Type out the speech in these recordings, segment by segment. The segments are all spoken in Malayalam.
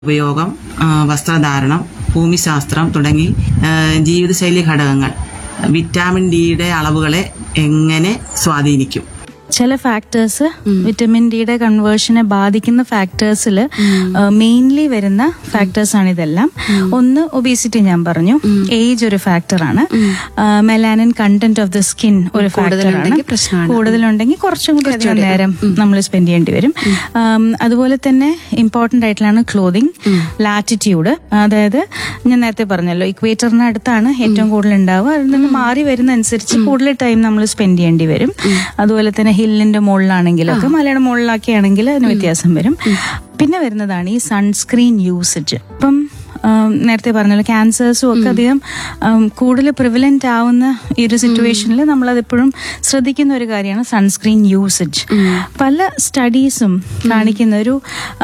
ഉപയോഗം ആ, വസ്ത്രധാരണം ഭൂമിശാസ്ത്രം തുടങ്ങി ആ, ജീവിതശൈലി ഘടകങ്ങൾ വിറ്റാമിൻ ഡിയുടെ അളവുകളെ എങ്ങനെ സ്വാധീനിക്കും ചില ഫാക്ടേഴ്സ് വിറ്റമിൻ ഡിയുടെ കൺവേർഷനെ ബാധിക്കുന്ന ഫാക്ടേഴ്സിൽ മെയിൻലി വരുന്ന ഫാക്ടേഴ്സ് ആണ് ഇതെല്ലാം ഒന്ന് ഒബീസിറ്റി ഞാൻ പറഞ്ഞു ഏജ് ഒരു ഫാക്ടറാണ് melanin content of the skin ഒരു ഫാക്ടറാണ് കൂടുതലുണ്ടെങ്കിൽ പ്രശ്നമാണ്. കൂടുതലുണ്ടെങ്കിൽ കുറച്ചും കൂടി അധികം നേരം നമ്മൾ സ്പെൻഡ് ചെയ്യേണ്ടി വരും ആം, അതുപോലെ തന്നെ ഇമ്പോർട്ടന്റ് ആയിട്ടുള്ളതാണ് ക്ലോതിങ് ലാറ്റിറ്റ്യൂഡ് അതായത് ഞാൻ നേരത്തെ പറഞ്ഞല്ലോ ഇക്വേറ്ററിന് അടുത്താണ് ഏറ്റവും കൂടുതൽ ഉണ്ടാവുക അതിൽ നിന്ന് മാറി വരുന്ന അനുസരിച്ച് കൂടുതൽ ടൈം നമ്മൾ സ്പെൻഡ് ചെയ്യേണ്ടി വരും അതുപോലെ തന്നെ ഹില്ലിന്റെ മുകളിലാണെങ്കിലൊക്കെ മലയുടെ മുകളിലൊക്കെ അതിന് വ്യത്യാസം വരും പിന്നെ വരുന്നതാണ് ഈ സൺസ്ക്രീൻ യൂസേജ് ഇപ്പം ആം, നേരത്തെ പറഞ്ഞല്ലോ ക്യാൻസേഴ്സും ഒക്കെ അധികം ആം, കൂടുതൽ പ്രിവലന്റ് ആവുന്ന ഈ ഒരു സിറ്റുവേഷനിൽ നമ്മൾ അതെപ്പോഴും ശ്രദ്ധിക്കുന്ന ഒരു കാര്യമാണ് സൺസ്ക്രീൻ യൂസേജ് പല സ്റ്റഡീസും കാണിക്കുന്ന ഒരു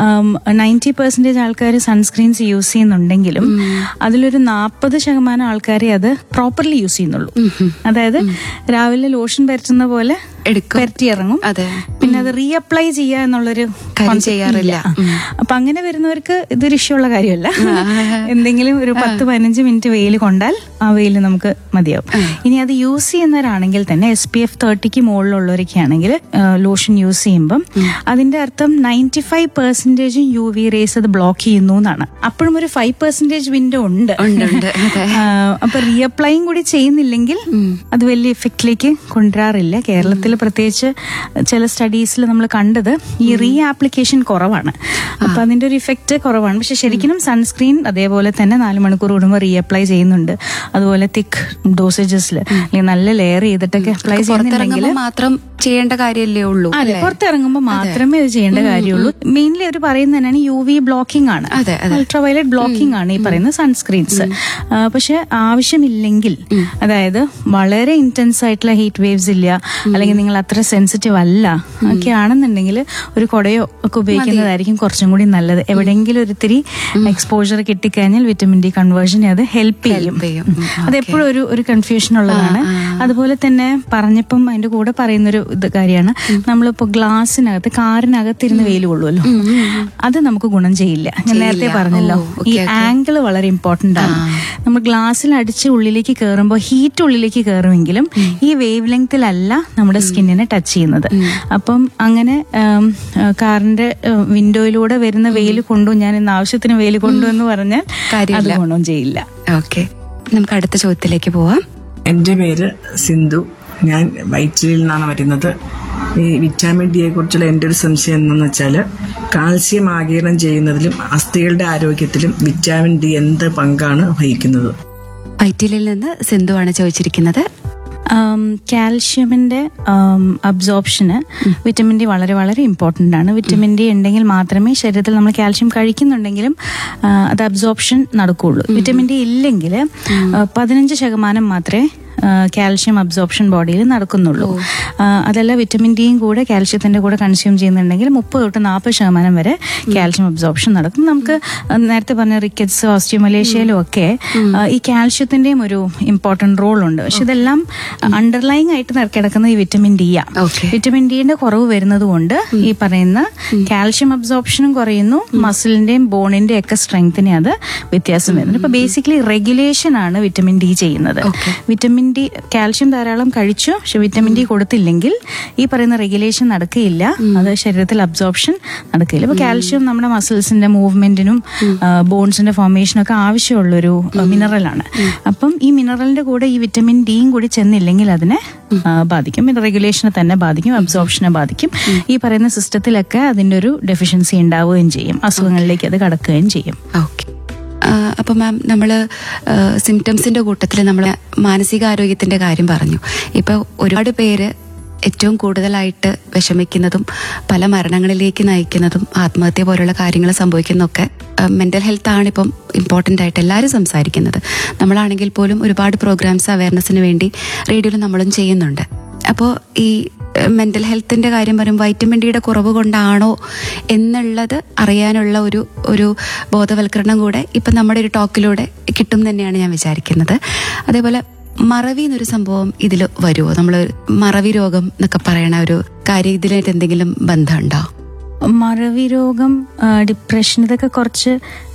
നയൻറ്റി പെർസെന്റേജ് ആൾക്കാർ സൺസ്ക്രീൻസ് യൂസ് ചെയ്യുന്നുണ്ടെങ്കിലും അതിലൊരു നാൽപ്പത് ശതമാനം ആൾക്കാരെ അത് പ്രോപ്പർലി യൂസ് ചെയ്യുന്നുള്ളൂ അതായത് രാവിലെ ലോഷൻ പരത്തുന്ന പോലെ എടുക്കും. പരത്തി ഇറങ്ങും അതെ. പിന്നെ അത് റീഅപ്ലൈ ചെയ്യുക എന്നുള്ളൊരു കാര്യം concept ചെയ്യാറില്ല. ഇല്ല. അപ്പൊ അങ്ങനെ വരുന്നവർക്ക് ഇതൊരു ഇഷ്യൂ ഉള്ള കാര്യമല്ല എന്തെങ്കിലും ഒരു പത്ത് പതിനഞ്ച് മിനിറ്റ് വെയിൽ കൊണ്ടാൽ ആ വെയിൽ നമുക്ക് മതിയാവും ഇനി അത് യൂസ് ചെയ്യുന്നവരാണെങ്കിൽ തന്നെ എസ് പി എഫ് തേർട്ടിക്ക് മുകളിലുള്ളവരൊക്കെ ആണെങ്കിൽ ലോഷൻ യൂസ് ചെയ്യുമ്പം അതിന്റെ അർത്ഥം നയൻറ്റി ഫൈവ് പെർസെന്റേജും യു വി റേസ് അത് ബ്ലോക്ക് ചെയ്യുന്നു എന്നാണ് അപ്പോഴും ഒരു ഫൈവ് പെർസെന്റേജ് വിൻഡോ ഉണ്ട് ഉണ്ട്, ഉണ്ട്. അതെ. ആ, അപ്പൊ റീഅപ്ലൈയും കൂടി ചെയ്യുന്നില്ലെങ്കിൽ അത് വലിയ ഇഫക്റ്റിലേക്ക് കൊണ്ടുവരാറില്ല കേരളത്തിൽ പ്രത്യേകിച്ച് ചില സ്റ്റഡീസിൽ നമ്മൾ കണ്ടത് ഈ റീ ആപ്ലിക്കേഷൻ കുറവാണ് അപ്പൊ അതിന്റെ ഒരു ഇഫക്റ്റ് കുറവാണ് പക്ഷെ ശരിക്കും സൺസ്ക്രീൻ അതേപോലെ തന്നെ നാല് മണിക്കൂർ കൂടുമ്പോൾ റീ അപ്ലൈ ചെയ്യുന്നുണ്ട് അതുപോലെ തിക്ക് ഡോസേജസിൽ അല്ലെങ്കിൽ നല്ല ലെയർ ചെയ്തിട്ടൊക്കെ അപ്ലൈ ചെയ്യുന്നുണ്ടെങ്കിൽ പുറത്തിറങ്ങുമ്പോൾ മാത്രം ചെയ്യേണ്ട കാര്യമല്ലേ ഉള്ളൂ അതെ പുറത്തിറങ്ങുമ്പോൾ മാത്രമേ ഇത് ചെയ്യേണ്ട കാര്യമുള്ളൂ മെയിൻലി അവർ പറയുന്നത് തന്നെയാണ് യു വി ബ്ലോക്കിംഗ് ആണ് അതെ, അതെ. അൾട്രാവയലറ്റ് ബ്ലോക്കിംഗ് ആണ് ഈ പറയുന്ന സൺസ്ക്രീൻസ് പക്ഷെ ആവശ്യമില്ലെങ്കിൽ അതായത് വളരെ ഇന്റൻസ് ആയിട്ടുള്ള ഹീറ്റ് വേവ്സ് ഇല്ല അല്ലെങ്കിൽ നിങ്ങൾ അത്ര സെൻസിറ്റീവ് അല്ല ഒക്കെ ആണെന്നുണ്ടെങ്കിൽ ഒരു കുടയോ ഒക്കെ ഉപയോഗിക്കുന്നതായിരിക്കും കുറച്ചും കൂടി നല്ലത് എവിടെയെങ്കിലും ഒരിത്തിരി എക്സ്പോജർ കിട്ടിക്കഴിഞ്ഞാൽ വിറ്റമിൻ ഡി കൺവേർഷനെ അത് ഹെൽപ്പ് ചെയ്യും Help ചെയ്യും. ഉം, അതെപ്പോഴും ഒരു ഒരു കൺഫ്യൂഷൻ ഉള്ളതാണ് അതുപോലെ തന്നെ പറഞ്ഞപ്പം അതിന്റെ കൂടെ പറയുന്നൊരു ഇത് കാര്യമാണ് നമ്മളിപ്പോ ഗ്ലാസിനകത്ത് കാറിനകത്തിരുന്ന് വെയിൽ കൊള്ളുമല്ലോ അത് നമുക്ക് ഗുണം ചെയ്യില്ല ഞാൻ നേരത്തെ പറഞ്ഞല്ലോ ഓ, ഈ okay, okay. ആംഗിൾ വളരെ ഇമ്പോർട്ടന്റ് ആണ് നമ്മൾ ഗ്ലാസ്സിൽ അടിച്ച് ഉള്ളിലേക്ക് കയറുമ്പോൾ ഹീറ്റ് ഉള്ളിലേക്ക് കയറുമെങ്കിലും ഈ വേവ് ലെങ്തിലല്ല നമ്മുടെ സ്കിന്നിനെ ടച്ച് ചെയ്യുന്നത് അപ്പം അങ്ങനെ ഉം, ആ, കാറിന്റെ വിൻഡോയിലൂടെ വരുന്ന വെയിൽ കൊണ്ടു ഞാൻ ഇന്ന് ആവശ്യത്തിന് വെയിൽ കൊണ്ടു എന്ന് പറഞ്ഞാൽ അത് കാര്യമില്ല. ഗുണം ചെയ്യില്ല ഓക്കെ നമുക്ക് അടുത്ത ചോദ്യത്തിലേക്ക് പോവാം എൻ്റെ പേര് സിന്ധു ഞാൻ വൈറ്റിലിൽ നിന്നാണ് വരുന്നത് ഈ വിറ്റാമിൻ ഡിയെ കുറിച്ചുള്ള എൻ്റെ ഒരു സംശയം എന്തെന്ന് വെച്ചാൽ കാൽസ്യം ആഗിരണം ചെയ്യുന്നതിലും അസ്ഥികളുടെ ആരോഗ്യത്തിലും വിറ്റാമിൻ ഡി എന്ത് പങ്കാണ് വഹിക്കുന്നത് ഐറ്റിലിൽ നിന്ന് സിന്ധുവാണ് ചോദിച്ചിരിക്കുന്നത് ആം, കാൽഷ്യമിന്റെ അബ്സോർപ്ഷന് വിറ്റമിൻ ഡി വളരെ വളരെ ഇമ്പോർട്ടന്റ് ആണ് വിറ്റമിൻ ഡി ഉണ്ടെങ്കിൽ മാത്രമേ ശരീരത്തിൽ നമ്മൾ കാൽഷ്യം കഴിക്കുന്നുണ്ടെങ്കിലും ആ, അത് അബ്സോർപ്ഷൻ നടക്കുകയുള്ളൂ വിറ്റമിൻ ഡി ഇല്ലെങ്കിൽ പതിനഞ്ച് ശതമാനം മാത്രമേ കാൽഷ്യം അബ്സോർപ്ഷൻ ബോഡിയിൽ നടക്കുന്നുള്ളൂ ആ, അതല്ല വിറ്റമിൻ ഡിയും കൂടെ കാൽഷ്യത്തിന്റെ കൂടെ കൺസ്യൂം ചെയ്യുന്നുണ്ടെങ്കിൽ മുപ്പത് തൊട്ട് നാൽപ്പത് ശതമാനം വരെ കാൽഷ്യം അബ്സോർപ്ഷൻ നടക്കും നമുക്ക് നേരത്തെ പറഞ്ഞ റിക്കറ്റ്സ് ഓസ്റ്റിയോമലേഷ്യയിലും ഒക്കെ ആ, ഈ കാൽഷ്യത്തിന്റെയും ഒരു ഇമ്പോർട്ടന്റ് റോൾ ഉണ്ട് പക്ഷെ ഇതെല്ലാം അണ്ടർലൈങ് ആയിട്ട് ന- കിടക്കുന്ന ഈ വിറ്റമിൻ ഡി ആ Okay. വിറ്റമിൻ ഡിയുടെ കുറവ് വരുന്നത് കൊണ്ട് ഈ പറയുന്ന കാൽഷ്യം അബ്സോർപ്ഷനും കുറയുന്നു മസിലിന്റെയും ബോണിന്റെയും ഒക്കെ സ്ട്രെങ്തിനെ അത് വ്യത്യാസം വരുന്നു ഇപ്പൊ ബേസിക്കലി റെഗുലേഷൻ ആണ് വിറ്റമിൻ ഡി ചെയ്യുന്നത് വിറ്റമിൻ ഡി കാൽഷ്യം ധാരാളം കഴിച്ചു പക്ഷെ വിറ്റമിൻ ഡി കൊടുത്തില്ലെങ്കിൽ ഈ പറയുന്ന റെഗുലേഷൻ നടക്കുകയില്ല അത് ശരീരത്തിൽ അബ്സോർപ്ഷൻ നടക്കില്ല ഇപ്പൊ കാൽഷ്യം നമ്മുടെ മസിൽസിന്റെ മൂവ്മെന്റിനും ബോൺസിന്റെ ഫോർമേഷനും ഒക്കെ ആവശ്യമുള്ളൊരു മിനറലാണ് അപ്പം ഈ മിനറലിന്റെ കൂടെ ഈ വിറ്റമിൻ ഡിയും കൂടി ചെന്നില്ലെങ്കിൽ അതിനെ ആ, ബാധിക്കും പിന്നെ റെഗുലേഷനെ തന്നെ ബാധിക്കും അബ്സോർപ്ഷനെ ബാധിക്കും ഈ പറയുന്ന സിസ്റ്റത്തിലൊക്കെ അതിന്റെ ഒരു ഡെഫിഷ്യൻസി ഉണ്ടാവുകയും ചെയ്യും അസുഖങ്ങളിലേക്ക് അത് കടക്കുകയും ചെയ്യും ഓക്കെ അപ്പൊ മാം നമ്മൾ സിംറ്റംസിന്റെ കൂട്ടത്തിൽ നമ്മൾ മാനസികാരോഗ്യത്തിന്റെ കാര്യം പറഞ്ഞു ഇപ്പൊ ഒരുപാട് പേര് ഏറ്റവും കൂടുതലായിട്ട് വിഷമിക്കുന്നതും പല മരണങ്ങളിലേക്ക് നയിക്കുന്നതും ആത്മഹത്യ പോലുള്ള കാര്യങ്ങൾ സംഭവിക്കുന്നതൊക്കെ മെന്റൽ ഹെൽത്ത് ആണ് ഇപ്പം ഇമ്പോർട്ടൻ്റ് ആയിട്ട് എല്ലാവരും സംസാരിക്കുന്നത് നമ്മളാണെങ്കിൽ പോലും ഒരുപാട് പ്രോഗ്രാംസ് അവയർനെസ്സിന് വേണ്ടി റേഡിയോയിൽ നമ്മളും ചെയ്യുന്നുണ്ട് അപ്പോൾ ഈ മെന്റൽ ഹെൽത്തിന്റെ കാര്യം പറയും വൈറ്റമിൻ ഡിയുടെ കുറവ് കൊണ്ടാണോ എന്നുള്ളത് അറിയാനുള്ള ഒരു ഒരു ബോധവൽക്കരണം കൂടെ ഇപ്പം നമ്മുടെ ഒരു ടോക്കിലൂടെ കിട്ടും തന്നെയാണ് ഞാൻ വിചാരിക്കുന്നത് അതേപോലെ മറവി എന്നൊരു സംഭവം ഇതിൽ വരുമോ നമ്മൾ മറവി രോഗം എന്നൊക്കെ പറയണ ഒരു കാര്യം ഇതിനായിട്ട് എന്തെങ്കിലും ബന്ധമുണ്ടോ മറവി രോഗം ഡിപ്രഷൻ ഇതൊക്കെ കുറച്ച്